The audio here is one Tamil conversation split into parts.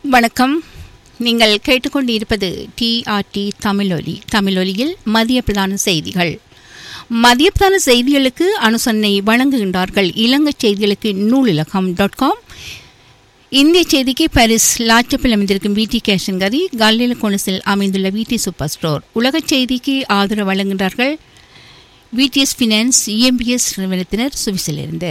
வணக்கம் நீங்கள் கேட்டுக்கொண்டிருப்பது டிஆர்டி தமிழொலி தமிழொலியில் மதிய பிரதான செய்திகள் மதிய பிரதான செய்திகளுக்கு அனுசரணை வழங்குகின்றார்கள் இலங்கை செய்திகளுக்கு நூலிலகம் டாட் காம் இந்திய செய்திக்கு பாரிஸ் லாச்சப்பில் அமைந்திருக்கும் விடி கேஷன்கரி கல்லில கொனசில் அமைந்துள்ள விடி சூப்பர் ஸ்டோர் உலக செய்திக்கு ஆதரவு வழங்குகின்றார்கள் விடிஎஸ் ஃபினான்ஸ் இஎம்பிஎஸ் நிறுவனத்தினர் சுவிஸிலிருந்து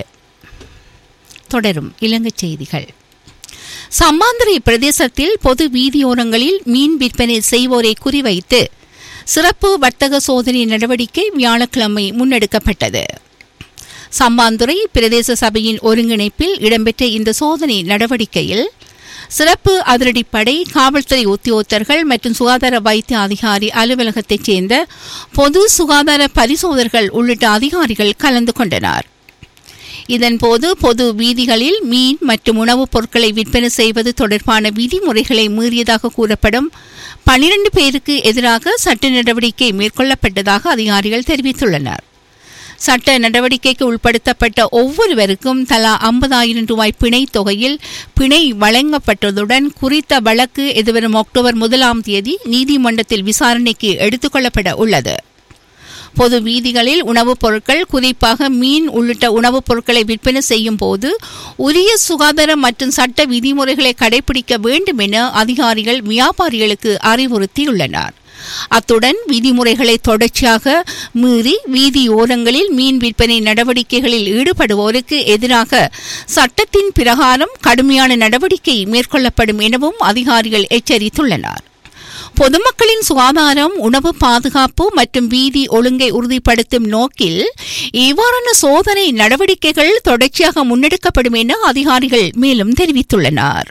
தொடரும் இலங்கை செய்திகள் சம்மாந்திரி பிரதேசத்தில் பொது வீதியோரங்களில் மீன் விற்பனை செய்வோரை குறிவைத்து சிறப்பு வர்த்தக சோதனை நடவடிக்கை வியாழக்கிழமை முன்னெடுக்கப்பட்டது சம்மாந்துறை பிரதேச சபையின் ஒருங்கிணைப்பில் இடம்பெற்ற இந்த சோதனை நடவடிக்கையில் சிறப்பு அதிரடிப்படை காவல்துறை உத்தியோகத்தர்கள் மற்றும் சுகாதார வைத்திய அதிகாரி அலுவலகத்தைச் சேர்ந்த பொது சுகாதார பரிசோதகர்கள் உள்ளிட்ட அதிகாரிகள் கலந்து கொண்டனர் இதன்போது பொது வீதிகளில் மீன் மற்றும் உணவுப் பொருட்களை விற்பனை செய்வது தொடர்பான விதிமுறைகளை மீறியதாக கூறப்படும் பனிரண்டு பேருக்கு எதிராக சட்ட நடவடிக்கை மேற்கொள்ளப்பட்டதாக அதிகாரிகள் தெரிவித்துள்ளனர் சட்ட நடவடிக்கைக்கு உட்படுத்தப்பட்ட ஒவ்வொருவருக்கும் தலா ஐம்பதாயிரம் ரூபாய் பிணை தொகையில் பிணை வழங்கப்பட்டதுடன் குறித்த வழக்கு எதிர்வரும் அக்டோபர் முதலாம் தேதி நீதிமன்றத்தில் விசாரணைக்கு எடுத்துக்கொள்ளப்பட உள்ளது பொது வீதிகளில் உணவுப் பொருட்கள் குறிப்பாக மீன் உள்ளிட்ட உணவுப் பொருட்களை விற்பனை செய்யும் போது உரிய சுகாதார மற்றும் சட்ட விதிமுறைகளை கடைபிடிக்க வேண்டும் என அதிகாரிகள் வியாபாரிகளுக்கு அறிவுறுத்தியுள்ளனர் அத்துடன் விதிமுறைகளை தொடர்ச்சியாக மீறி வீதி ஓரங்களில் மீன் விற்பனை நடவடிக்கைகளில் ஈடுபடுவோருக்கு எதிராக சட்டத்தின் பிரகாரம் கடுமையான நடவடிக்கை மேற்கொள்ளப்படும் எனவும் அதிகாரிகள் எச்சரித்துள்ளனர் பொதுமக்களின் சுகாதாரம் உணவு பாதுகாப்பு மற்றும் வீதி ஒழுங்கை உறுதிப்படுத்தும் நோக்கில் இவ்வாறான சோதனை நடவடிக்கைகள் தொடர்ச்சியாக முன்னெடுக்கப்படும் என அதிகாரிகள் மேலும் தெரிவித்துள்ளனர்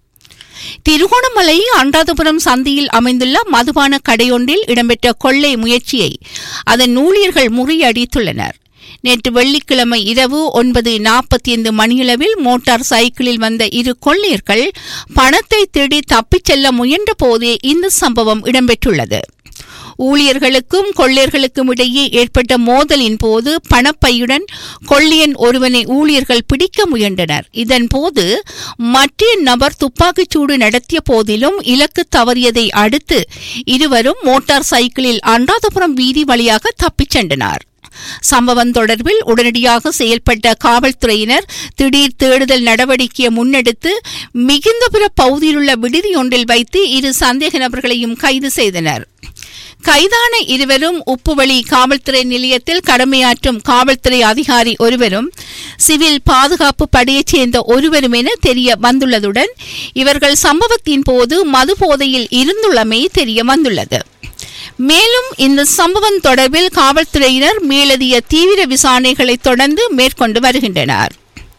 திருகோணமலை அண்டாதபுரம் சந்தியில் அமைந்துள்ள மதுபான கடையொன்றில் இடம்பெற்ற கொள்ளை முயற்சியை அதன் ஊழியர்கள் முறியடித்துள்ளனர் நேற்று வெள்ளிக்கிழமை இரவு ஒன்பது நாற்பத்தி ஐந்து மணியளவில் மோட்டார் சைக்கிளில் வந்த இரு கொள்ளையர்கள் பணத்தை தேடி தப்பிச் செல்ல முயன்ற போதே இந்த சம்பவம் இடம்பெற்றுள்ளது ஊழியர்களுக்கும் கொள்ளையர்களுக்கும் இடையே ஏற்பட்ட மோதலின் போது பணப்பையுடன் கொள்ளையன் ஒருவனை ஊழியர்கள் பிடிக்க முயன்றனர் இதன்போது மற்ற நபர் துப்பாக்கிச்சூடு நடத்திய போதிலும் இலக்கு தவறியதை அடுத்து இருவரும் மோட்டார் சைக்கிளில் அன்றாதபுரம் வீதி வழியாக தப்பிச் சென்றனர் சம்பவம் தொடர்பில் உடனடியாக செயல்பட்ட காவல்துறையினர் திடீர் தேடுதல் நடவடிக்கையை முன்னெடுத்து மிகுந்தபுர பகுதியிலுள்ள விடுதியொன்றில் வைத்து இரு சந்தேக நபர்களையும் கைது செய்தனர் கைதான இருவரும் உப்புவழி காவல்துறை நிலையத்தில் கடமையாற்றும் காவல்துறை அதிகாரி ஒருவரும் சிவில் பாதுகாப்பு படையைச் சேர்ந்த ஒருவரும் என தெரிய வந்துள்ளதுடன் இவர்கள் சம்பவத்தின் போது மது போதையில் இருந்துள்ளமை தெரிய வந்துள்ளது மேலும் இந்த சம்பவம் தொடர்பில் காவல்துறையினர் மேலதிக தீவிர விசாரணைகளை தொடர்ந்து மேற்கொண்டு வருகின்றனர்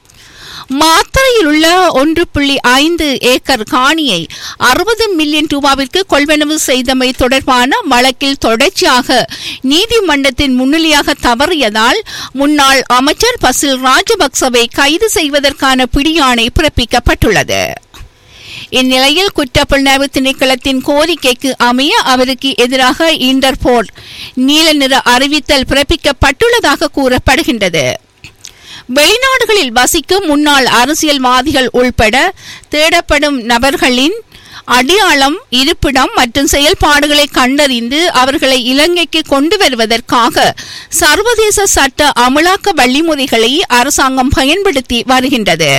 மாத்தறையில் உள்ள ஒன்று புள்ளி ஐந்து ஏக்கர் காணியை அறுபது மில்லியன் ரூபாவிற்கு கொள்வனவு செய்தமை தொடர்பான வழக்கில் தொடர்ச்சியாக நீதிமன்றத்தின் முன்னிலையாக தவறியதால் முன்னாள் அமைச்சர் பசில் ராஜபக்சவை கைது செய்வதற்கான பிடியாணை பிறப்பிக்கப்பட்டுள்ளது இந்நிலையில் குற்றப்புலனாய்வு திணைக்களத்தின் கோரிக்கைக்கு அமைய அவருக்கு எதிராக இன்டர்போல் நீல நிற அறிவித்தல் பிறப்பிக்கப்பட்டுள்ளதாக கூறப்படுகின்றது வெளிநாடுகளில் வசிக்கும் முன்னாள் அரசியல்வாதிகள் உள்பட தேடப்படும் நபர்களின் அடையாளம் இருப்பிடம் மற்றும் செயல்பாடுகளை கண்டறிந்து அவர்களை இலங்கைக்கு கொண்டு வருவதற்காக சர்வதேச சட்ட அமலாக்க வழிமுறைகளை அரசாங்கம் பயன்படுத்தி வருகின்றது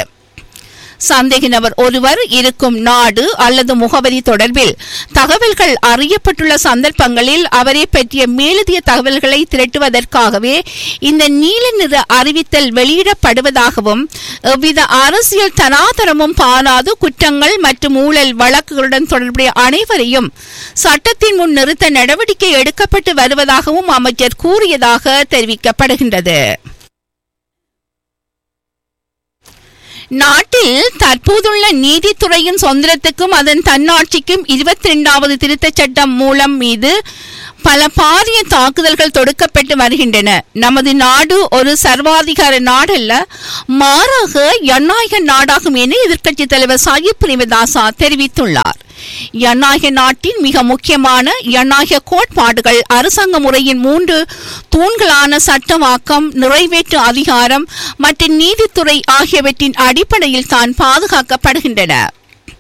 சந்தேக நபர் ஒருவர் இருக்கும் நாடு அல்லது முகவரி தொடர்பில் தகவல்கள் அறியப்பட்டுள்ள சந்தர்ப்பங்களில் அவரை பற்றிய மேலதிக தகவல்களை திரட்டுவதற்காகவே இந்த நீல நிற அறிவித்தல் வெளியிடப்படுவதாகவும் எவ்வித அரசியல் தனாதரமும் பாராது குற்றங்கள் மற்றும் ஊழல் வழக்குகளுடன் தொடர்புடைய அனைவரையும் சட்டத்தின் முன் நிறுத்த நடவடிக்கை எடுக்கப்பட்டு வருவதாகவும் அமைச்சர் கூறியதாக தெரிவிக்கப்படுகின்றது நாட்டில் தற்போதுள்ள நீதித்துறையின் சுதந்திரத்துக்கும் அதன் தன்னாட்சிக்கும் இருபத்தி இரண்டாவது திருத்தச் சட்டம் மூலம் மீது பல பாரிய தாக்குதல்கள் தொடுக்கப்பட்டு வருகின்றன நமது நாடு ஒரு சர்வாதிகார நாடல்ல மாறாக ஜனநாயக நாடாகும் என எதிர்க்கட்சித் தலைவர் சாயிப் பிரேமதாசா தெரிவித்துள்ளார் ஜனநாயக நாட்டின் மிக முக்கியமான ஜனநாயக கோட்பாடுகள் அரசாங்க முறையின் மூன்று தூண்களான சட்டவாக்கம் நிறைவேற்று அதிகாரம் மற்றும் நீதித்துறை ஆகியவற்றின் அடிப்படையில் தான் பாதுகாக்கப்படுகின்றன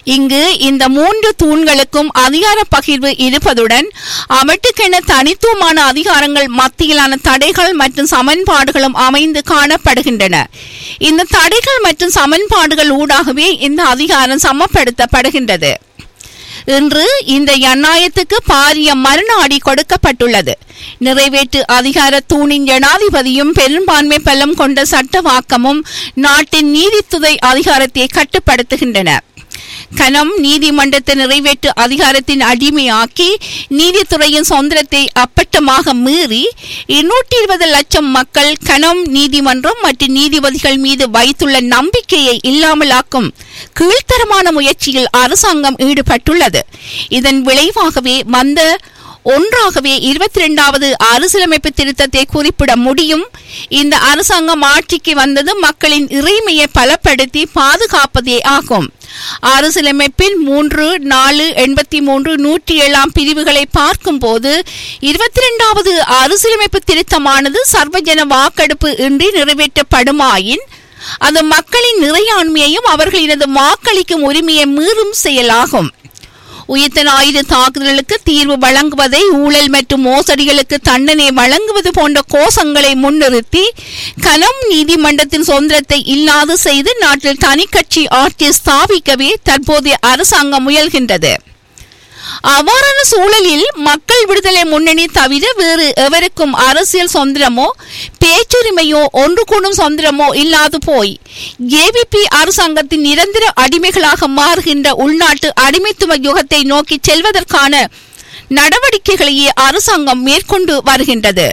இங்கு இந்த மூன்று தூண்களுக்கும் அதிகார பகிர்வு இருப்பதுடன் அவற்றுக்கென தனித்துவமான அதிகாரங்கள் மத்தியிலான தடைகள் மற்றும் சமன்பாடுகளும் அமைந்து காணப்படுகின்றன இந்த தடைகள் மற்றும் சமன்பாடுகள் ஊடாகவே இந்த அதிகாரம் சமப்படுத்தப்படுகின்றது இன்று இந்த எண்ணாயத்துக்கு பாரிய மறுநாடி கொடுக்கப்பட்டுள்ளது நிறைவேற்று அதிகார தூணின் ஜனாதிபதியும் பெரும்பான்மை பலம் கொண்ட சட்டவாக்கமும் நாட்டின் நீதித்துறை அதிகாரத்தை கட்டுப்படுத்துகின்றன கனம் நீதிமன்றத்தை நிறைவேற்று அதிகாரத்தின் அடிமையாக்கி நீதித்துறையின் சுதந்திரத்தை அப்பட்டமாக மீறி இருநூற்றி இருபது லட்சம் மக்கள் கனம் நீதிமன்றம் மற்றும் நீதிபதிகள் மீது வைத்துள்ள நம்பிக்கையை இல்லாமலாக்கும் கீழ்த்தரமான முயற்சியில் அரசாங்கம் ஈடுபட்டுள்ளது இதன் விளைவாகவே வந்த ஒன்றாகவே இருபத்தி இரண்டாவது அரசியலமைப்பு திருத்தத்தை குறிப்பிட முடியும் இந்த அரசாங்கம் ஆட்சிக்கு வந்தது மக்களின் இறைமையை பலப்படுத்தி பாதுகாப்பதே ஆகும் அரசியலமைப்பின் மூன்று நாலு எண்பத்தி மூன்று நூற்றி ஏழாம் பிரிவுகளை பார்க்கும்போது இருபத்தி இரண்டாவது அரசியலமைப்பு திருத்தமானது சர்வஜன வாக்கெடுப்பு இன்றி நிறைவேற்றப்படுமாயின் அது மக்களின் நிறையாண்மையையும் அவர்களினது வாக்களிக்கும் உரிமையை மீறும் செயலாகும் உயிர்த்த ஞாயிறு தாக்குதலுக்கு தீர்வு வழங்குவதை ஊழல் மற்றும் மோசடிகளுக்கு தண்டனை வழங்குவது போன்ற கோஷங்களை முன்னிறுத்தி கனம் நீதிமன்றத்தின் சுதந்திரத்தை இல்லாது செய்து நாட்டில் தனிக்கட்சி ஆட்சி ஸ்தாபிக்கவே தற்போதைய அரசாங்கம் முயல்கின்றது அவ்வாறான சூழலில் மக்கள் விடுதலை முன்னணி தவிர வேறு எவருக்கும் அரசியல் சுதந்திரமோ பேச்சுரிமையோ ஒன்று கூடும் சுதந்திரமோ இல்லாது போய் ஏபிபி அரசாங்கத்தின் நிரந்தர அடிமைகளாக மாறுகின்ற உள்நாட்டு அடிமைத்துவ யுகத்தை நோக்கி செல்வதற்கான நடவடிக்கைகளையே அரசாங்கம் மேற்கொண்டு வருகின்றது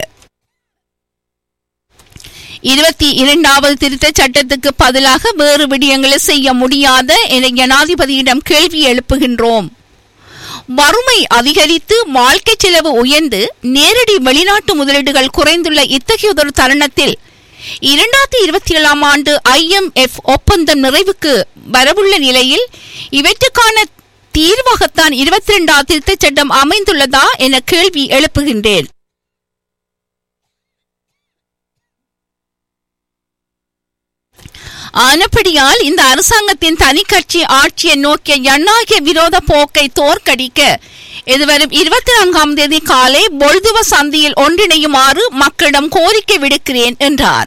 இருபத்தி இரண்டாவது திருத்த சட்டத்துக்கு பதிலாக வேறு விடயங்களை செய்ய முடியாத என ஜனாதிபதியிடம் கேள்வி எழுப்புகின்றோம் வறுமை அதிகரித்து வாழ்க்கை செலவு உயர்ந்து நேரடி வெளிநாட்டு முதலீடுகள் குறைந்துள்ள இத்தகையதொரு தருணத்தில் இரண்டாயிரத்தி இருபத்தி ஏழாம் ஆண்டு ஐஎம்எஃப் ஒப்பந்தம் நிறைவுக்கு வரவுள்ள நிலையில் இவற்றுக்கான தீர்வாகத்தான் இருபத்தி இரண்டாவது திருத்தச் சட்டம் அமைந்துள்ளதா என கேள்வி எழுப்புகின்றேன் ஆனப்படியால் இந்த அரசாங்கத்தின் தனிக்கட்சி ஆட்சியை நோக்கிய ஜனநாயக விரோத போக்கை தோற்கடிக்க எதிர்வரும் இருபத்தி நான்காம் தேதி காலை பொழுதுவ சந்தியில் ஒன்றிணையுமாறு மக்களிடம் கோரிக்கை விடுக்கிறேன் என்றார்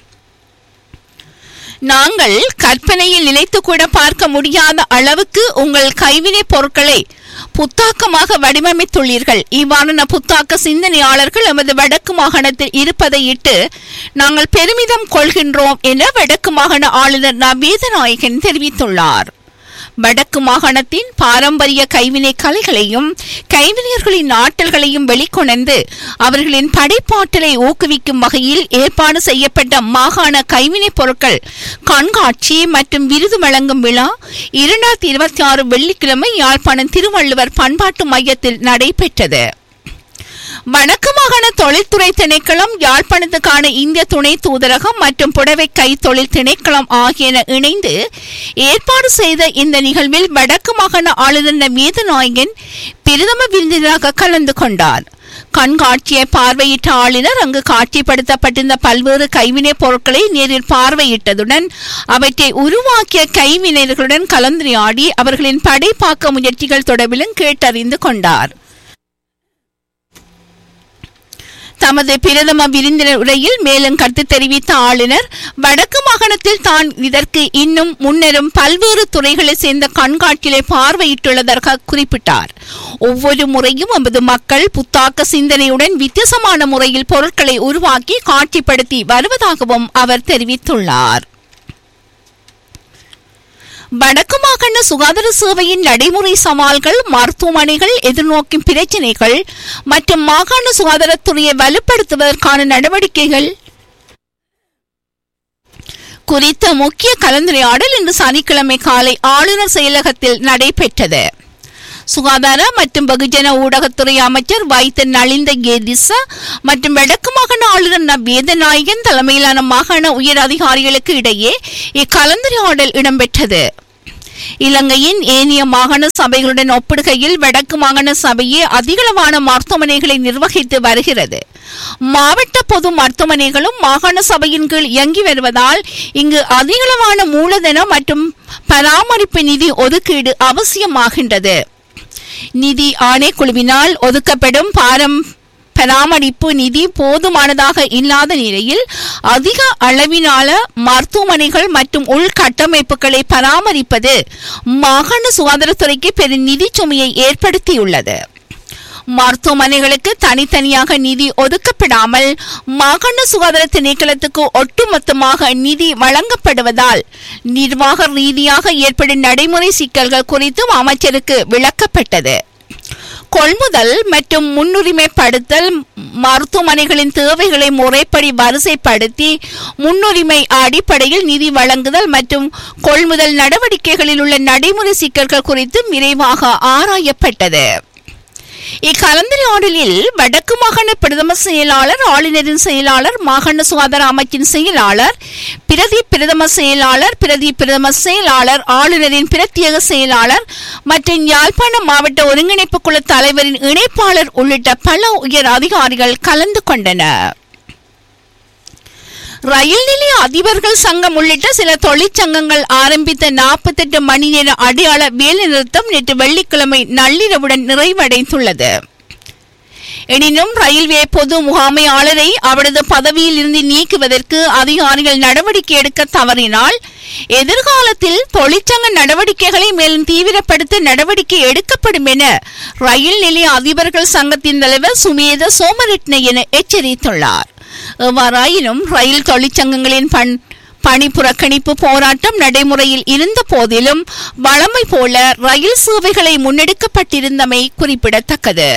நாங்கள் கற்பனையில் நினைத்து கூட பார்க்க முடியாத அளவுக்கு உங்கள் கைவினை பொருட்களை புத்தாக்கமாக வடிவமைத்துள்ளீர்கள் இவ்வாறான புத்தாக்க சிந்தனையாளர்கள் எமது வடக்கு மாகாணத்தில் இருப்பதை இட்டு நாங்கள் பெருமிதம் கொள்கின்றோம் என வடக்கு மாகாண ஆளுநர் நவேதநாயகன் தெரிவித்துள்ளார் வடக்கு மாகாணத்தின் பாரம்பரிய கைவினை கலைகளையும் கைவினையர்களின் ஆற்றல்களையும் வெளிக்கொணர்ந்து அவர்களின் படைப்பாற்றலை ஊக்குவிக்கும் வகையில் ஏற்பாடு செய்யப்பட்ட மாகாண கைவினைப் பொருட்கள் கண்காட்சி மற்றும் விருது வழங்கும் விழா இரண்டாயிரத்தி இருபத்தி ஆறு வெள்ளிக்கிழமை யாழ்ப்பாணம் திருவள்ளுவர் பண்பாட்டு மையத்தில் நடைபெற்றது வடக்கு மாகாண தொழில்துறை திணைக்களம் யாழ்ப்பாணத்துக்கான இந்திய துணை தூதரகம் மற்றும் புடவை கை தொழில் திணைக்களம் ஆகியன இணைந்து ஏற்பாடு செய்த இந்த நிகழ்வில் வடக்கு மாகாண ஆளுநர் மீதநாயகன் பிரதம விருந்தினராக கலந்து கொண்டார் கண்காட்சியை பார்வையிட்ட ஆளுநர் அங்கு காட்சிப்படுத்தப்பட்டிருந்த பல்வேறு கைவினைப் பொருட்களை நேரில் பார்வையிட்டதுடன் அவற்றை உருவாக்கிய கைவினைஞர்களுடன் கலந்துரையாடி அவர்களின் படைப்பாக்க முயற்சிகள் தொடர்பிலும் கேட்டறிந்து கொண்டார் தமது பிரதம விருந்தினர் உரையில் மேலும் கருத்து தெரிவித்த ஆளுநர் வடக்கு மாகாணத்தில் தான் இதற்கு இன்னும் முன்னரும் பல்வேறு துறைகளை சேர்ந்த கண்காட்சிகளை பார்வையிட்டுள்ளதாக குறிப்பிட்டார் ஒவ்வொரு முறையும் நமது மக்கள் புத்தாக்க சிந்தனையுடன் வித்தியாசமான முறையில் பொருட்களை உருவாக்கி காட்சிப்படுத்தி வருவதாகவும் அவர் தெரிவித்துள்ளார் வடக்கு மாகாண சுகாதார சேவையின் நடைமுறை சவால்கள் மருத்துவமனைகள் எதிர்நோக்கும் பிரச்சினைகள் மற்றும் மாகாண சுகாதாரத்துறையை வலுப்படுத்துவதற்கான நடவடிக்கைகள் குறித்த முக்கிய கலந்துரையாடல் இன்று சனிக்கிழமை காலை ஆளுநர் செயலகத்தில் நடைபெற்றது சுகாதார மற்றும் வெகுஜன ஊடகத்துறை அமைச்சர் வைத்த நலிந்த கேதிச மற்றும் வடக்கு மாகாண ஆளுநர் ந வேதநாயகன் தலைமையிலான மாகாண உயர் அதிகாரிகளுக்கு இடையே இக்கலந்துரையாடல் இடம்பெற்றது இலங்கையின் ஏனைய மாகாண சபைகளுடன் ஒப்பிடுகையில் வடக்கு மாகாண சபையே அதிகளவான மருத்துவமனைகளை நிர்வகித்து வருகிறது மாவட்ட பொது மருத்துவமனைகளும் மாகாண சபையின் கீழ் இயங்கி வருவதால் இங்கு அதிகளவான மூலதனம் மற்றும் பராமரிப்பு நிதி ஒதுக்கீடு அவசியமாகின்றது நிதி ஆணைக்குழுவினால் ஒதுக்கப்படும் பாரம் பராமரிப்பு நிதி போதுமானதாக இல்லாத நிலையில் அதிக அளவிலான மருத்துவமனைகள் மற்றும் உள்கட்டமைப்புகளை பராமரிப்பது மாகாண சுகாதாரத்துறைக்கு பெரும் நிதி சுமையை ஏற்படுத்தியுள்ளது மருத்துவமனைகளுக்கு தனித்தனியாக நிதி ஒதுக்கப்படாமல் மாகாண சுகாதார திணைக்களத்துக்கு ஒட்டுமொத்தமாக நிதி வழங்கப்படுவதால் நிர்வாக ரீதியாக ஏற்படும் நடைமுறை சிக்கல்கள் குறித்தும் அமைச்சருக்கு விளக்கப்பட்டது கொள்முதல் மற்றும் முன்னுரிமைப்படுத்தல் மருத்துவமனைகளின் தேவைகளை முறைப்படி வரிசைப்படுத்தி முன்னுரிமை அடிப்படையில் நிதி வழங்குதல் மற்றும் கொள்முதல் நடவடிக்கைகளில் உள்ள நடைமுறை சிக்கல்கள் குறித்து விரைவாக ஆராயப்பட்டது இக்கலந்துரையாடலில் வடக்கு மாகாண பிரதம செயலாளர் ஆளுநரின் செயலாளர் மாகாண சுகாதார அமைச்சின் செயலாளர் பிரதி பிரதம செயலாளர் பிரதி பிரதம செயலாளர் ஆளுநரின் பிரத்யேக செயலாளர் மற்றும் யாழ்ப்பாண மாவட்ட ஒருங்கிணைப்பு குழு தலைவரின் இணைப்பாளர் உள்ளிட்ட பல உயர் அதிகாரிகள் கலந்து கொண்டனர் ரயில் நிலைய அதிபர்கள் சங்கம் உள்ளிட்ட சில தொழிற்சங்கங்கள் ஆரம்பித்த நாற்பத்தெட்டு மணி நேர அடையாள வேலைநிறுத்தம் நேற்று வெள்ளிக்கிழமை நள்ளிரவுடன் நிறைவடைந்துள்ளது எனினும் ரயில்வே பொது முகாமையாளரை அவரது பதவியில் இருந்து நீக்குவதற்கு அதிகாரிகள் நடவடிக்கை எடுக்க தவறினால் எதிர்காலத்தில் தொழிற்சங்க நடவடிக்கைகளை மேலும் தீவிரப்படுத்த நடவடிக்கை எடுக்கப்படும் என ரயில் நிலைய அதிபர்கள் சங்கத்தின் தலைவர் சுமேத சோமரட்ன என எச்சரித்துள்ளார் எவ்வாறாயினும் ரயில் தொழிற்சங்கங்களின் பண் பணி புறக்கணிப்பு போராட்டம் நடைமுறையில் இருந்த போதிலும் வழமை போல ரயில் சேவைகளை முன்னெடுக்கப்பட்டிருந்தமை குறிப்பிடத்தக்கது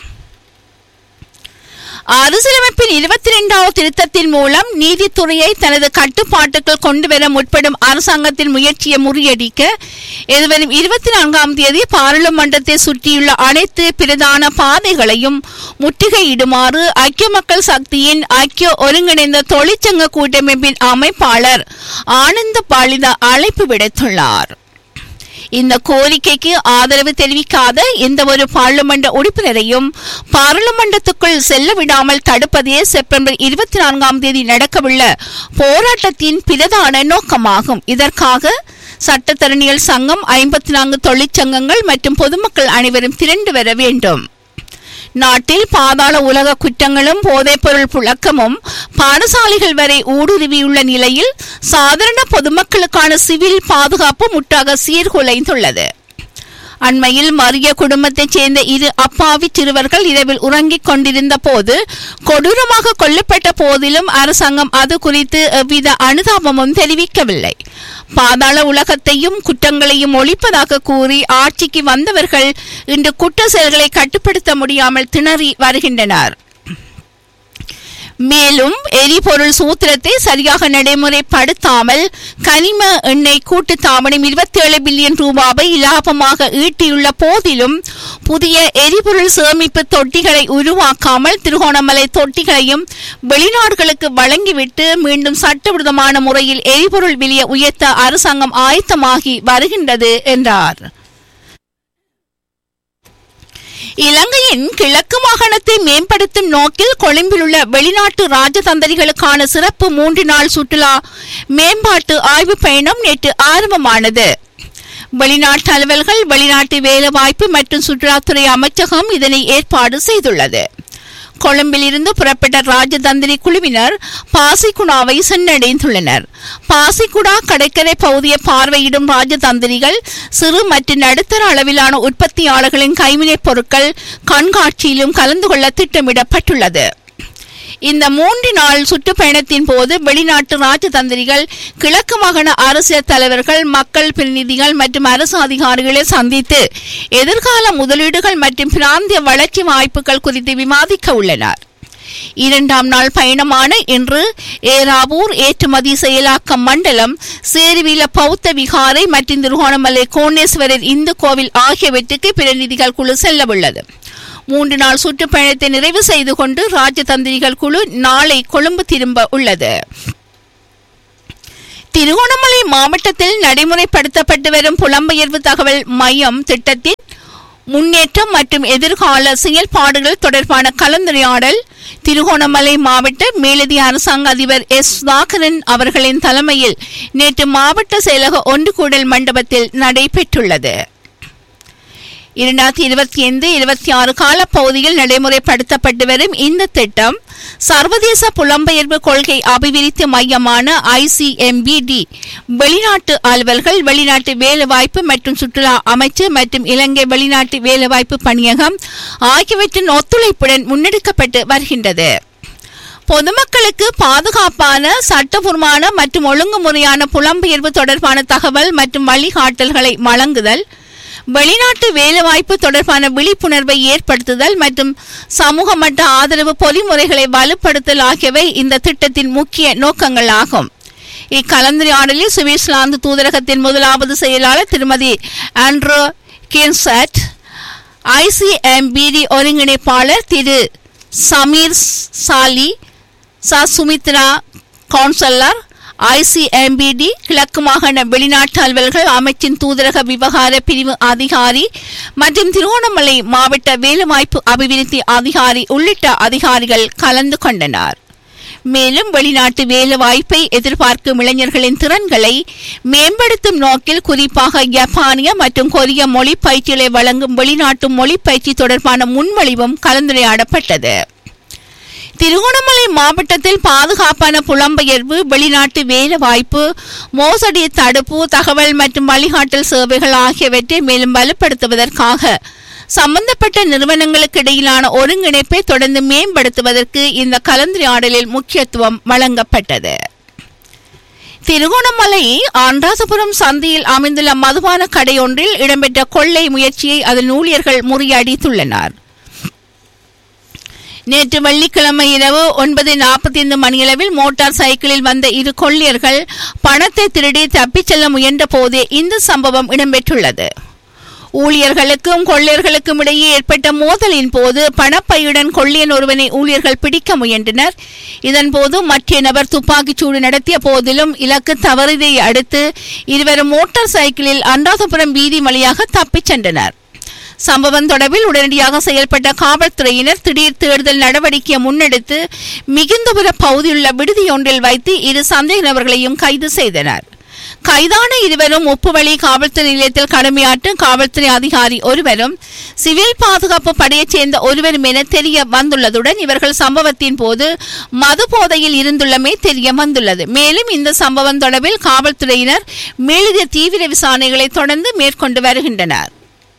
அரசியலமைப்பின் இருபத்தி இரண்டாவது திருத்தத்தின் மூலம் நீதித்துறையை தனது கட்டுப்பாட்டுக்குள் கொண்டுவர முற்படும் அரசாங்கத்தின் முயற்சியை முறியடிக்க எதிர்வரும் இருபத்தி நான்காம் தேதி பாராளுமன்றத்தை சுற்றியுள்ள அனைத்து பிரதான பாதைகளையும் முற்றுகையிடுமாறு ஐக்கிய மக்கள் சக்தியின் ஐக்கிய ஒருங்கிணைந்த தொழிற்சங்க கூட்டமைப்பின் அமைப்பாளர் ஆனந்த பாலித அழைப்பு விடுத்துள்ளார் இந்த கோரிக்கைக்கு ஆதரவு தெரிவிக்காத எந்த ஒரு பாராளுமன்ற உறுப்பினரையும் பாராளுமன்றத்துக்குள் செல்ல விடாமல் தடுப்பதே செப்டம்பர் இருபத்தி நான்காம் தேதி நடக்கவுள்ள போராட்டத்தின் பிரதான நோக்கமாகும் இதற்காக சட்டத்தரணிகள் சங்கம் ஐம்பத்தி நான்கு தொழிற்சங்கங்கள் மற்றும் பொதுமக்கள் அனைவரும் திரண்டு வர வேண்டும் நாட்டில் பாதாள உலக குற்றங்களும் போதைப்பொருள் புழக்கமும் பாடசாலைகள் வரை ஊடுருவியுள்ள நிலையில் சாதாரண பொதுமக்களுக்கான சிவில் பாதுகாப்பு முற்றாக சீர்குலைந்துள்ளது அண்மையில் மரிய குடும்பத்தைச் சேர்ந்த இரு அப்பாவி சிறுவர்கள் இரவில் உறங்கிக் கொண்டிருந்த போது கொடூரமாக கொல்லப்பட்ட போதிலும் அரசாங்கம் அது குறித்து எவ்வித அனுதாபமும் தெரிவிக்கவில்லை பாதாள உலகத்தையும் குற்றங்களையும் ஒழிப்பதாக கூறி ஆட்சிக்கு வந்தவர்கள் இன்று குற்ற செயல்களை கட்டுப்படுத்த முடியாமல் திணறி வருகின்றனர் மேலும் எரிபொருள் சூத்திரத்தை சரியாக நடைமுறைப்படுத்தாமல் கனிம எண்ணெய் கூட்டு தாமனம் இருபத்தி ஏழு பில்லியன் ரூபாவை இலாபமாக ஈட்டியுள்ள போதிலும் புதிய எரிபொருள் சேமிப்பு தொட்டிகளை உருவாக்காமல் திருகோணமலை தொட்டிகளையும் வெளிநாடுகளுக்கு வழங்கிவிட்டு மீண்டும் சட்டவிரோதமான முறையில் எரிபொருள் விலையை உயர்த்த அரசாங்கம் ஆயத்தமாகி வருகின்றது என்றார் இலங்கையின் கிழக்கு மாகாணத்தை மேம்படுத்தும் நோக்கில் கொழும்பில் உள்ள வெளிநாட்டு ராஜதந்திரிகளுக்கான சிறப்பு மூன்று நாள் சுற்றுலா மேம்பாட்டு ஆய்வு பயணம் நேற்று ஆரம்பமானது வெளிநாட்டு அலுவல்கள் வெளிநாட்டு வேலைவாய்ப்பு மற்றும் சுற்றுலாத்துறை அமைச்சகம் இதனை ஏற்பாடு செய்துள்ளது கொழும்பில் இருந்து புறப்பட்ட ராஜதந்திரி குழுவினர் பாசிக்குடாவை சென்றடைந்துள்ளனர் பாசிக்குடா கடற்கரை பகுதியை பார்வையிடும் ராஜதந்திரிகள் சிறு மற்றும் நடுத்தர அளவிலான உற்பத்தியாளர்களின் கைவினைப் பொருட்கள் கண்காட்சியிலும் கலந்து கொள்ள திட்டமிடப்பட்டுள்ளது இந்த மூன்று நாள் சுற்றுப்பயணத்தின் போது வெளிநாட்டு ராஜதந்திரிகள் கிழக்கு மாகாண அரசியல் தலைவர்கள் மக்கள் பிரதிநிதிகள் மற்றும் அரசு அதிகாரிகளை சந்தித்து எதிர்கால முதலீடுகள் மற்றும் பிராந்திய வளர்ச்சி வாய்ப்புகள் குறித்து விவாதிக்க உள்ளனர் இரண்டாம் நாள் பயணமான இன்று ஏராவூர் ஏற்றுமதி செயலாக்க மண்டலம் சேருவில பௌத்த விகாரை மற்றும் திருகோணமலை கோணேஸ்வரர் இந்து கோவில் ஆகியவற்றுக்கு பிரதிநிதிகள் குழு செல்லவுள்ளது மூன்று நாள் சுற்றுப்பயணத்தை நிறைவு செய்து கொண்டு ராஜதந்திரிகள் குழு நாளை கொழும்பு திரும்ப உள்ளது திருகோணமலை மாவட்டத்தில் நடைமுறைப்படுத்தப்பட்டு வரும் புலம்பெயர்வு தகவல் மையம் திட்டத்தின் முன்னேற்றம் மற்றும் எதிர்கால செயல்பாடுகள் தொடர்பான கலந்துரையாடல் திருகோணமலை மாவட்ட மேலதி அரசாங்க அதிபர் எஸ் சுதாகரன் அவர்களின் தலைமையில் நேற்று மாவட்ட செயலக ஒன்று கூடல் மண்டபத்தில் நடைபெற்றுள்ளது இரண்டாயிரத்தி இருபத்தி ஐந்து இருபத்தி ஆறு காலப்பகுதியில் நடைமுறைப்படுத்தப்பட்டு வரும் இந்த திட்டம் சர்வதேச புலம்பெயர்வு கொள்கை அபிவிருத்தி மையமான ஐசிஎம்பிடி வெளிநாட்டு அலுவல்கள் வெளிநாட்டு வேலைவாய்ப்பு மற்றும் சுற்றுலா அமைச்சு மற்றும் இலங்கை வெளிநாட்டு வேலைவாய்ப்பு பணியகம் ஆகியவற்றின் ஒத்துழைப்புடன் முன்னெடுக்கப்பட்டு வருகின்றது பொதுமக்களுக்கு பாதுகாப்பான சட்டபூர்வமான மற்றும் ஒழுங்குமுறையான புலம்பெயர்வு தொடர்பான தகவல் மற்றும் வழிகாட்டல்களை வழங்குதல் வெளிநாட்டு வேலைவாய்ப்பு தொடர்பான விழிப்புணர்வை ஏற்படுத்துதல் மற்றும் சமூக மட்ட ஆதரவு பொறிமுறைகளை வலுப்படுத்தல் ஆகியவை இந்த திட்டத்தின் முக்கிய நோக்கங்களாகும் இக்கலந்துரையாடலில் சுவிட்சர்லாந்து தூதரகத்தின் முதலாவது செயலாளர் திருமதி ஆண்ட்ரோ கின்சட் ஐசிஎம்பிடி ஒருங்கிணைப்பாளர் திரு சமீர் சாலி ச சுமித்ரா கவுன்சிலர் ஐசிஎம்பிடி கிழக்கு மாகாண வெளிநாட்டு அலுவல்கள் அமைச்சின் தூதரக விவகார பிரிவு அதிகாரி மற்றும் திருவோணமலை மாவட்ட வேலைவாய்ப்பு அபிவிருத்தி அதிகாரி உள்ளிட்ட அதிகாரிகள் கலந்து கொண்டனர் மேலும் வெளிநாட்டு வேலைவாய்ப்பை எதிர்பார்க்கும் இளைஞர்களின் திறன்களை மேம்படுத்தும் நோக்கில் குறிப்பாக ஜப்பானிய மற்றும் கொரிய மொழி பயிற்சிகளை வழங்கும் வெளிநாட்டு மொழி பயிற்சி தொடர்பான முன்மொழிவும் கலந்துரையாடப்பட்டது திருகோணமலை மாவட்டத்தில் பாதுகாப்பான புலம்பெயர்வு வெளிநாட்டு வேலை வாய்ப்பு மோசடி தடுப்பு தகவல் மற்றும் வழிகாட்டல் சேவைகள் ஆகியவற்றை மேலும் வலுப்படுத்துவதற்காக சம்பந்தப்பட்ட நிறுவனங்களுக்கு இடையிலான ஒருங்கிணைப்பை தொடர்ந்து மேம்படுத்துவதற்கு இந்த கலந்துரையாடலில் முக்கியத்துவம் வழங்கப்பட்டது திருகோணமலை ஆண்டாசபுரம் சந்தையில் அமைந்துள்ள மதுபான கடையொன்றில் இடம்பெற்ற கொள்ளை முயற்சியை அதன் ஊழியர்கள் முறியடித்துள்ளனர் நேற்று வெள்ளிக்கிழமை இரவு ஒன்பது நாற்பத்தி ஐந்து மணியளவில் மோட்டார் சைக்கிளில் வந்த இரு கொள்ளையர்கள் பணத்தை திருடி தப்பிச் செல்ல முயன்ற போதே இந்த சம்பவம் இடம்பெற்றுள்ளது ஊழியர்களுக்கும் கொள்ளையர்களுக்கும் இடையே ஏற்பட்ட மோதலின் போது பணப்பையுடன் கொள்ளையன் ஒருவனை ஊழியர்கள் பிடிக்க முயன்றனர் இதன்போது மற்ற நபர் துப்பாக்கிச் சூடு நடத்திய போதிலும் இலக்கு தவறியதை அடுத்து இருவரும் மோட்டார் சைக்கிளில் அண்டாதபுரம் வீதி வழியாக தப்பிச் சென்றனர் சம்பவம் தொடர்பில் உடனடியாக செயல்பட்ட காவல்துறையினர் திடீர் தேடுதல் நடவடிக்கையை முன்னெடுத்து மிகுந்தபுர பகுதியுள்ள விடுதியொன்றில் வைத்து இரு சந்தேக நபர்களையும் கைது செய்தனர் கைதான இருவரும் உப்புவழி காவல்துறை நிலையத்தில் கடமையாற்றும் காவல்துறை அதிகாரி ஒருவரும் சிவில் பாதுகாப்பு படையைச் சேர்ந்த ஒருவரும் என தெரிய வந்துள்ளதுடன் இவர்கள் சம்பவத்தின் போது மது போதையில் இருந்துள்ளமே தெரிய வந்துள்ளது மேலும் இந்த சம்பவம் தொடர்பில் காவல்துறையினர் மேலதிக தீவிர விசாரணைகளை தொடர்ந்து மேற்கொண்டு வருகின்றனர்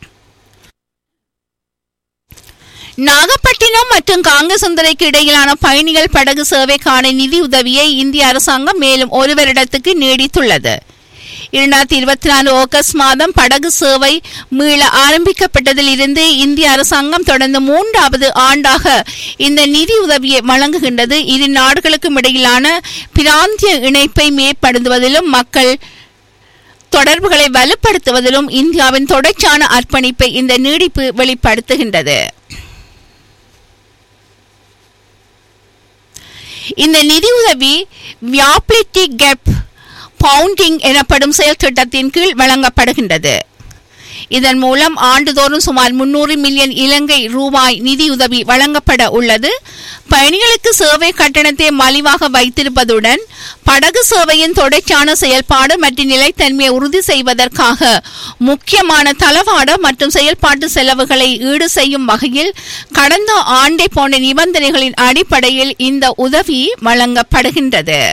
நாகப்பட்டினம் மற்றும் காங்கசுந்தரைக்கு இடையிலான பயணிகள் படகு சேவைக்கான நிதி உதவியை இந்திய அரசாங்கம் மேலும் ஒரு வருடத்துக்கு நீடித்துள்ளது இரண்டாயிரத்தி இருபத்தி நாலு ஆகஸ்ட் மாதம் படகு சேவை மீள ஆரம்பிக்கப்பட்டதில் இருந்து இந்திய அரசாங்கம் தொடர்ந்து மூன்றாவது ஆண்டாக இந்த நிதி உதவியை வழங்குகின்றது இரு நாடுகளுக்கும் இடையிலான பிராந்திய இணைப்பை மேம்படுத்துவதிலும் மக்கள் தொடர்புகளை வலுப்படுத்துவதிலும் இந்தியாவின் தொடர்ச்சியான அர்ப்பணிப்பை இந்த நீடிப்பு வெளிப்படுத்துகின்றது இந்த நிதியுதவி வியாபிலிட்டி கேப் பவுண்டிங் எனப்படும் செயல் திட்டத்தின் கீழ் வழங்கப்படுகின்றது இதன் மூலம் ஆண்டுதோறும் சுமார் முன்னூறு மில்லியன் இலங்கை ரூபாய் நிதியுதவி வழங்கப்பட உள்ளது பயணிகளுக்கு சேவை கட்டணத்தை மலிவாக வைத்திருப்பதுடன் படகு சேவையின் தொடர்ச்சியான செயல்பாடு மற்றும் நிலைத்தன்மையை உறுதி செய்வதற்காக முக்கியமான தளவாட மற்றும் செயல்பாட்டு செலவுகளை ஈடு செய்யும் வகையில் கடந்த ஆண்டை போன்ற நிபந்தனைகளின் அடிப்படையில் இந்த உதவி வழங்கப்படுகின்றது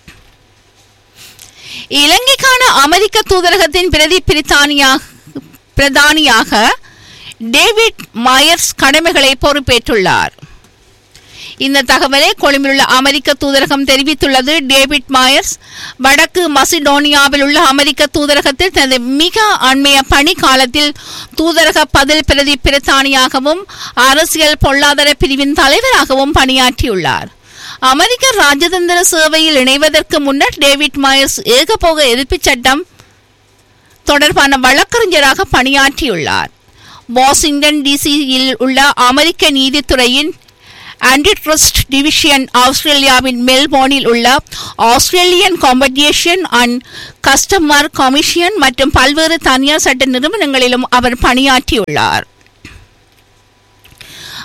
இலங்கைக்கான அமெரிக்க தூதரகத்தின் பிரதி பிரித்தானியா பிரதானியாக டேவிட் மயர்ஸ் கடமைகளை பொறுப்பேற்றுள்ளார் இந்த தகவலை கொழும்பிலுள்ள அமெரிக்க தூதரகம் தெரிவித்துள்ளது டேவிட் மாயர்ஸ் வடக்கு மசிடோனியாவில் உள்ள அமெரிக்க தூதரகத்தில் தனது மிக அண்மைய பணி காலத்தில் தூதரக பதில் பிரதி பிரதானியாகவும் அரசியல் பொருளாதார பிரிவின் தலைவராகவும் பணியாற்றியுள்ளார் அமெரிக்க ராஜதந்திர சேவையில் இணைவதற்கு முன்னர் டேவிட் மாயர்ஸ் ஏகபோக எதிர்ப்புச் சட்டம் தொடர்பான வழக்கறிஞராக பணியாற்றியுள்ளார் வாஷிங்டன் டிசியில் உள்ள அமெரிக்க நீதித்துறையின் ஆன்டிட்ரஸ்ட் டிவிஷன் ஆஸ்திரேலியாவின் மெல்போர்னில் உள்ள Australian competition and customer commission மற்றும் பல்வேறு தனியார் சட்ட நிறுவனங்களிலும் அவர் பணியாற்றியுள்ளார்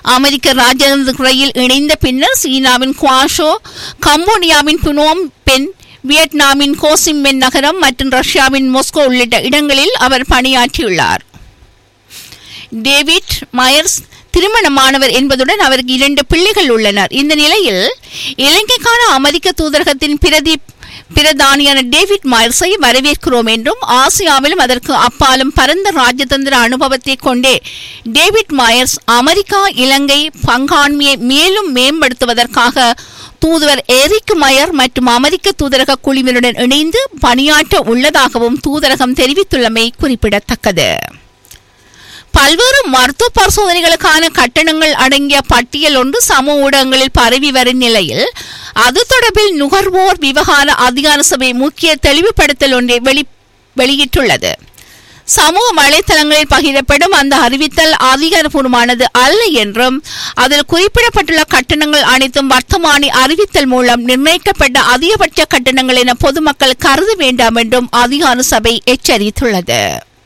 அமெரிக்க ராஜதந்திர துறையில் இணைந்த பின்னர் சீனாவின் குவாஷோ கம்போடியாவின் புனோம் பென் வியட்நாமின் கோசிம்மென் நகரம் மற்றும் ரஷ்யாவின் மொஸ்கோ உள்ளிட்ட இடங்களில் அவர் பணியாற்றியுள்ளார் டேவிட் மயர்ஸ் திருமணமானவர் என்பதுடன் அவருக்கு இரண்டு பிள்ளைகள் உள்ளனர் இந்த நிலையில் இலங்கைக்கான அமெரிக்க தூதரகத்தின் பிரதி பிரதானியான டேவிட் மயர்ஸை வரவேற்கிறோம் என்றும் ஆசியாவிலும் அதற்கு அப்பாலும் பரந்த ராஜதந்திர அனுபவத்தை கொண்டே டேவிட் மயர்ஸ் அமெரிக்கா இலங்கை பங்காண்மையை மேலும் மேம்படுத்துவதற்காக தூதுவர் எரிக் மயர் மற்றும் அமெரிக்க தூதரக குழுவினுடன் இணைந்து பணியாற்ற உள்ளதாகவும் தூதரகம் தெரிவித்துள்ளமை குறிப்பிடத்தக்கது பல்வேறு மருத்துவ பரிசோதனைகளுக்கான கட்டணங்கள் அடங்கிய பட்டியல் ஒன்று சமூக ஊடகங்களில் பரவி வரும் நிலையில் அது தொடர்பில் நுகர்வோர் விவகார அதிகார சபை முக்கிய தெளிவுபடுத்தல் ஒன்றை வெளி வெளியிட்டுள்ளது சமூக வலைத்தளங்களில் பகிரப்படும் அந்த அறிவித்தல் அதிகாரப்பூர்வமானது அல்ல என்றும் அதில் குறிப்பிடப்பட்டுள்ள கட்டணங்கள் அனைத்தும் வர்த்தமானி அறிவித்தல் மூலம் நிர்ணயிக்கப்பட்ட அதிகபட்ச கட்டணங்கள் என பொதுமக்கள் கருத வேண்டாம் என்றும் அதிகார சபை எச்சரித்துள்ளது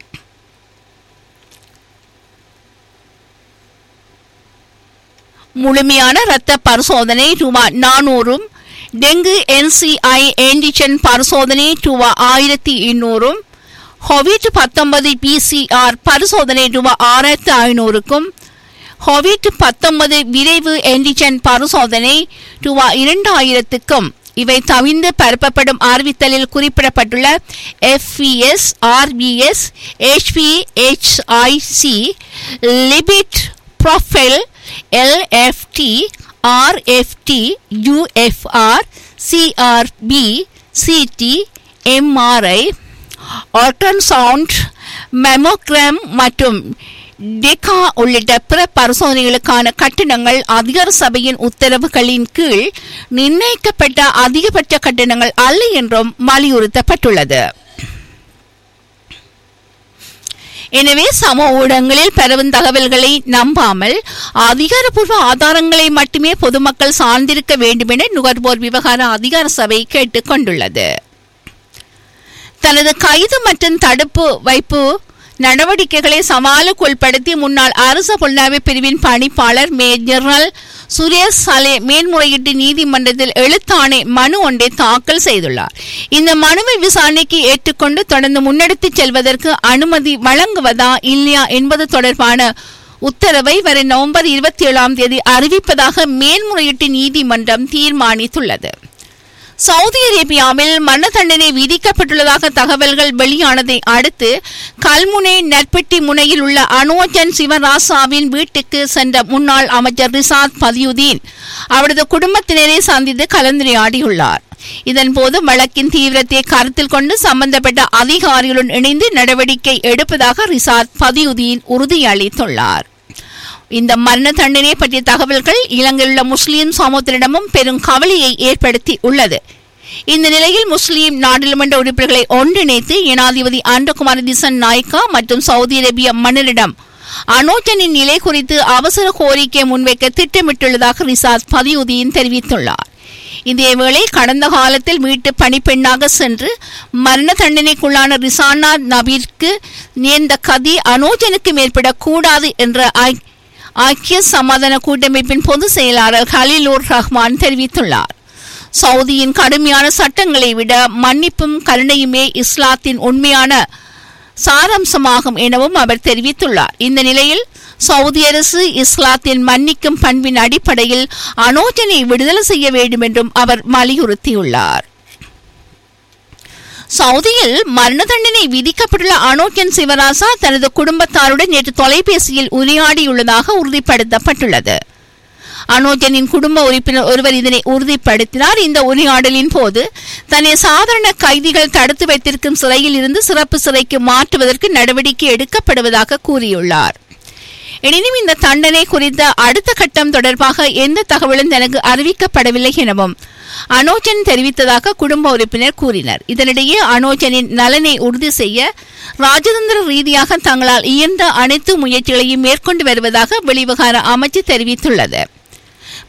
முழுமையான இரத்த பரிசோதனை ரூபாய் நானூறும் டெங்கு என்சிஐ ஆன்டிஜன் பரிசோதனை ரூபாய் ஆயிரத்தி எண்ணூறும் கோவிட் பத்தொன்பது பிசிஆர் பரிசோதனை ரூபாய் ஆயிரத்தி ஐநூறுக்கும் கோவிட் பத்தொன்பது விரைவு ஆன்டிஜன் பரிசோதனை ரூபாய் இரண்டாயிரத்துக்கும் இவை தவிர்ந்து பரப்பப்படும் அறிவித்தலில் குறிப்பிடப்பட்டுள்ள எஃபிஎஸ் ஆர்பிஎஸ் ஹெச்பிஹெச்ஐசி lipid profile LFT RFT UFR CRP CT MRI ultrasound mammogram மற்றும் டெகா உள்ளிட்ட பிற பரிசோதனைகளுக்கான கட்டணங்கள் அதிகார சபையின் உத்தரவுகளின் கீழ் நிர்ணயிக்கப்பட்ட அதிகபட்ச கட்டணங்கள் அல்ல என்றும் வலியுறுத்தப்பட்டுள்ளது எனவே சமூக ஊடகங்களில் பரவும் தகவல்களை நம்பாமல் அதிகாரப்பூர்வ ஆதாரங்களை மட்டுமே பொதுமக்கள் சார்ந்திருக்க வேண்டும் என நுகர்வோர் விவகார அதிகார சபை கேட்டுக் கொண்டுள்ளது தனது கைது மற்றும் தடுப்பு வைப்பு நடவடிக்கைகளை சவாலுக்கு உட்படுத்தி முன்னாள் அரசு புலனாய்வு பிரிவின் பணிப்பாளர் மேஜர் ஜெனரல் சுரேஷ் சலே மேன்முறையீட்டு நீதிமன்றத்தில் எழுத்தாணை மனு ஒன்றை தாக்கல் செய்துள்ளார் இந்த மனுவை விசாரணைக்கு ஏற்றுக்கொண்டு தொடர்ந்து முன்னெடுத்துச் செல்வதற்கு அனுமதி வழங்குவதா இல்லையா என்பது தொடர்பான உத்தரவை வரை நவம்பர் இருபத்தி ஏழாம் தேதி அறிவிப்பதாக மேன்முறையீட்டு நீதிமன்றம் தீர்மானித்துள்ளது சவுதி அரேபியாவில் மரண தண்டனை விதிக்கப்பட்டுள்ளதாக தகவல்கள் வெளியானதை அடுத்து கல்முனை நற்பெட்டி முனையில் உள்ள அனோஜன் சிவராசாவின் வீட்டுக்கு சென்ற முன்னாள் அமைச்சர் ரிசாத் பதியுதீன் அவரது குடும்பத்தினரை சந்தித்து கலந்துரையாடியுள்ளார் இதன்போது வழக்கின் தீவிரத்தை கருத்தில் கொண்டு சம்பந்தப்பட்ட அதிகாரிகளுடன் இணைந்து நடவடிக்கை எடுப்பதாக ரிசாத் பதியுதீன் உறுதியளித்துள்ளார் இந்த மரண தண்டனை பற்றிய தகவல்கள் இலங்கையில் உள்ள முஸ்லிம் சமூகத்தினரிடமும் பெரும் கவலையை ஏற்படுத்தி உள்ளது இந்த நிலையில் முஸ்லிம் நாடாளுமன்ற உறுப்பினர்களை ஒன்றிணைத்து ஜனாதிபதி ஆண்டகுமார் திசன் நாய்கா மற்றும் சவுதி அரேபிய மன்னரிடம் அனோஜனின் நிலை குறித்து அவசர கோரிக்கை முன்வைக்க திட்டமிட்டுள்ளதாக ரிசாத் பதியுதீன் தெரிவித்துள்ளார் இதேவேளை கடந்த காலத்தில் வீட்டு பணிப்பெண்ணாக சென்று மரண தண்டனைக்குள்ளான ரிசானா நபீருக்கு நேர்ந்த கதி அனோஜனுக்கு மேற்படக்கூடாது என்ற ஐ- ஐக்கிய சமாதான கூட்டமைப்பின் பொதுச் செயலாளர் ஹலிலூர் ரஹ்மான் தெரிவித்துள்ளார் சவுதியின் கடுமையான சட்டங்களை விட மன்னிப்பும் கருணையுமே இஸ்லாத்தின் உண்மையான சாரம்சமாகும் எனவும் அவர் தெரிவித்துள்ளார் இந்த நிலையில் சவுதி அரசு இஸ்லாத்தின் மன்னிக்கும் பண்பின் அடிப்படையில் அனோஜனை விடுதலை செய்ய வேண்டும் என்றும் அவர் வலியுறுத்தியுள்ளார் சவுதியில் மரண தண்டனை விதிக்கப்பட்டுள்ள அனோஜன் சிவராசா தனது குடும்பத்தாருடன் நேற்று தொலைபேசியில் உரையாடியுள்ளதாக உறுதிப்படுத்தப்பட்டுள்ளது அனோஜனின் குடும்ப உறுப்பினர் ஒருவர் இதனை உறுதிப்படுத்தினார் இந்த உரையாடலின் போது தன்னை சாதாரண கைதிகள் தடுத்து வைத்திருக்கும் சிறையில் இருந்து சிறப்பு சிறைக்கு மாற்றுவதற்கு நடவடிக்கை எடுக்கப்படுவதாக கூறியுள்ளார் எனினும் இந்த தண்டனை குறித்த அடுத்த கட்டம் தொடர்பாக எந்த தகவலும் தனக்கு அறிவிக்கப்படவில்லை எனவும் அனோஜன் தெரிவித்ததாக குடும்ப உறுப்பினர் கூறினர் இதனிடையே அனோஜனின் நலனை உறுதி செய்ய ராஜதந்திர ரீதியாக தங்களால் இயன்ற அனைத்து முயற்சிகளையும் மேற்கொண்டு வருவதாக வெளிவிவகார அமைச்சு தெரிவித்துள்ளது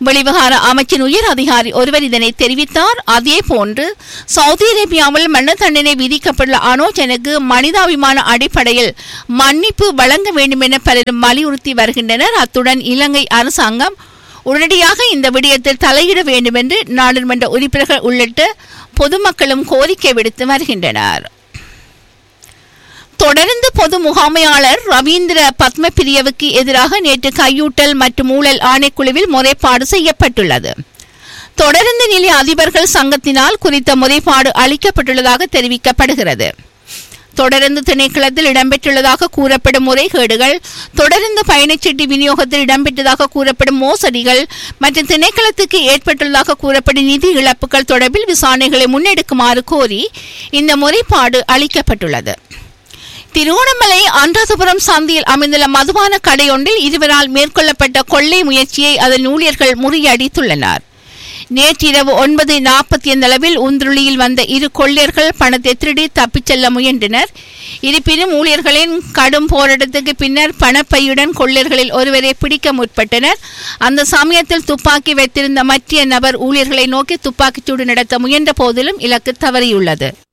வெளிவிகார அமைச்சின் உயர் அதிகாரி ஒருவர் இதனை தெரிவித்தார் அதே போன்று சவுதி அரேபியாவில் மரண தண்டனை விதிக்கப்பட்டுள்ள அனோஜனுக்கு மனிதாபிமான அடிப்படையில் மன்னிப்பு வழங்க வேண்டும் என பலரும் வலியுறுத்தி வருகின்றனர் அத்துடன் இலங்கை அரசாங்கம் உடனடியாக இந்த விடயத்தில் தலையிட வேண்டும் என்று நாடாளுமன்ற உறுப்பினர்கள் உள்ளிட்ட பொதுமக்களும் கோரிக்கை விடுத்து வருகின்றனர் தொடர்ந்து பொது முகாமையாளர் ரவீந்திர பத்மபிரியவுக்கு எதிராக நேற்று கையூட்டல் மற்றும் ஊழல் ஆணைக்குழுவில் முறைப்பாடு செய்யப்பட்டுள்ளது தொடர்ந்து நிலைய அதிபர்கள் சங்கத்தினால் குறித்த முறைப்பாடு அளிக்கப்பட்டுள்ளதாக தெரிவிக்கப்படுகிறது தொடர்ந்து திணைக்களத்தில் இடம்பெற்றுள்ளதாக கூறப்படும் முறைகேடுகள் தொடர்ந்து பயணச்சீட்டு விநியோகத்தில் இடம்பெற்றதாக கூறப்படும் மோசடிகள் மற்றும் திணைக்களத்துக்கு ஏற்பட்டுள்ளதாக கூறப்படும் நிதி இழப்புகள் தொடர்பில் விசாரணைகளை முன்னெடுக்குமாறு கோரி இந்த முறைப்பாடு அளிக்கப்பட்டுள்ளது திருவோணமலை அன்றாதபுரம் சந்தியில் அமைந்துள்ள மதுபான கடையொன்றில் இருவரால் மேற்கொள்ளப்பட்ட கொள்ளை முயற்சியை அதன் ஊழியர்கள் முறியடித்துள்ளனர் நேற்றிரவு ஒன்பது நாற்பத்தி ஐந்து அளவில் உந்துருளியில் வந்த இரு கொள்ளையர்கள் பணத்தை திருடி தப்பிச் செல்ல முயன்றனர் இருப்பினும் ஊழியர்களின் கடும் போராட்டத்துக்கு பின்னர் பணப்பையுடன் கொள்ளையர்களில் ஒருவரை பிடிக்க முற்பட்டனர் அந்த சமயத்தில் துப்பாக்கி வைத்திருந்த மற்ற நபர் ஊழியர்களை நோக்கி துப்பாக்கிச்சூடு நடத்த முயன்ற போதிலும் இலக்கு தவறியுள்ளது